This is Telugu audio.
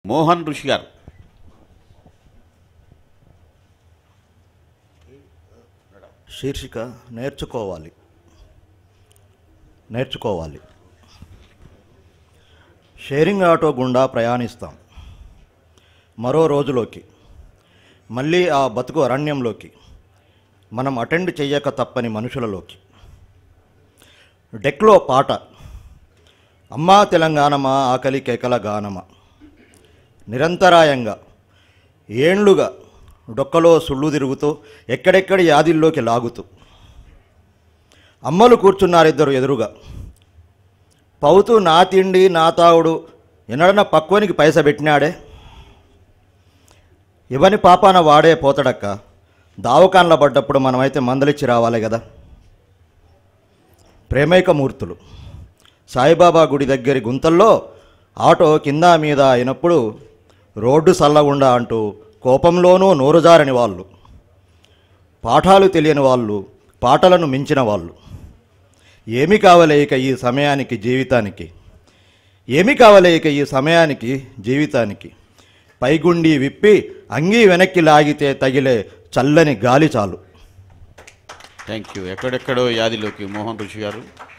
మోహన్ ఋషి గారు శీర్షిక నేర్చుకోవాలి నేర్చుకోవాలి షేరింగ్ ఆటో గుండా ప్రయాణిస్తాం మరో రోజులోకి మళ్ళీ ఆ బతుకు అరణ్యంలోకి మనం అటెండ్ చెయ్యక తప్పని మనుషులలోకి డెక్లో పాట అమ్మా తెలంగాణమా ఆకలి కేకల గానమా నిరంతరాయంగా ఏండ్లుగా డొక్కలో సుళ్ళు తిరుగుతూ ఎక్కడెక్కడి యాదిల్లోకి లాగుతూ అమ్మలు కూర్చున్నారిద్దరు ఎదురుగా పౌతూ నా తిండి నా తావుడు ఎన్నడన్నా పక్వనికి పైస పెట్టినాడే ఇవని పాపాన వాడే పోతడక్క దావకాన్ల పడ్డప్పుడు మనమైతే మందలిచ్చి రావాలి కదా ప్రేమైక మూర్తులు సాయిబాబా గుడి దగ్గరి గుంతల్లో ఆటో కింద మీద అయినప్పుడు రోడ్డు సల్లగుండా అంటూ కోపంలోనూ నోరుజారని వాళ్ళు పాఠాలు తెలియని వాళ్ళు పాటలను మించిన వాళ్ళు ఏమి కావలే ఇక ఈ సమయానికి జీవితానికి ఏమి కావలే ఇక ఈ సమయానికి జీవితానికి పైగుండి విప్పి అంగీ వెనక్కి లాగితే తగిలే చల్లని గాలి చాలు థ్యాంక్ యూ ఎక్కడెక్కడో యాదిలోకి మోహన్ ఋషి గారు